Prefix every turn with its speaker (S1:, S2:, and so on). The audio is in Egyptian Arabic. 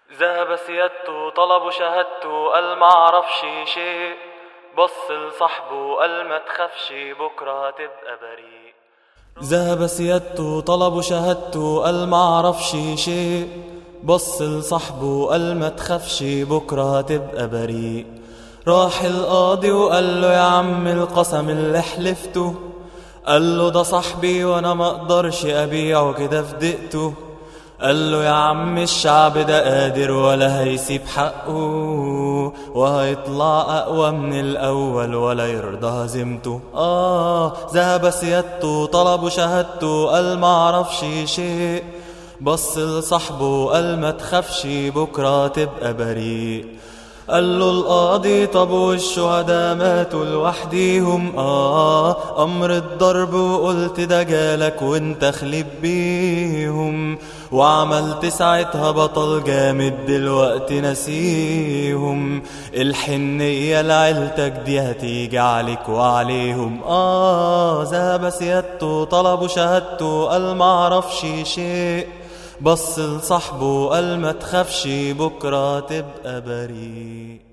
S1: ذهب سيادته طلب شهادته قال معرفش شيء بص لصاحبه قال ما تخافش بكرة هتبقى بريء ذهب سيادته طلب شهادته قال معرفش شيء بص لصاحبه قال ما تخافش بكرة هتبقى بريء راح القاضي وقال له يا عم القسم اللي حلفته قال له ده صاحبي وانا ما اقدرش ابيعه كده في دقته قال له يا عم الشعب ده قادر ولا هيسيب حقه وهيطلع اقوى من الاول ولا يرضى هزيمته اه ذهب سيادته طلبوا شهادته قال معرفش شيء بص لصاحبه قال ما تخافش بكره تبقى بريء قال له القاضي طب والشهداء ماتوا لوحديهم اه امر الضرب وقلت ده جالك وانت خليب بيهم وعملت ساعتها بطل جامد دلوقتي نسيهم الحنية لعيلتك دي هتيجي عليك وعليهم اه ذهب سيادته طلبوا شهادته قال معرفش شيء بص لصاحبه قال ما تخافش بكرة تبقى بريء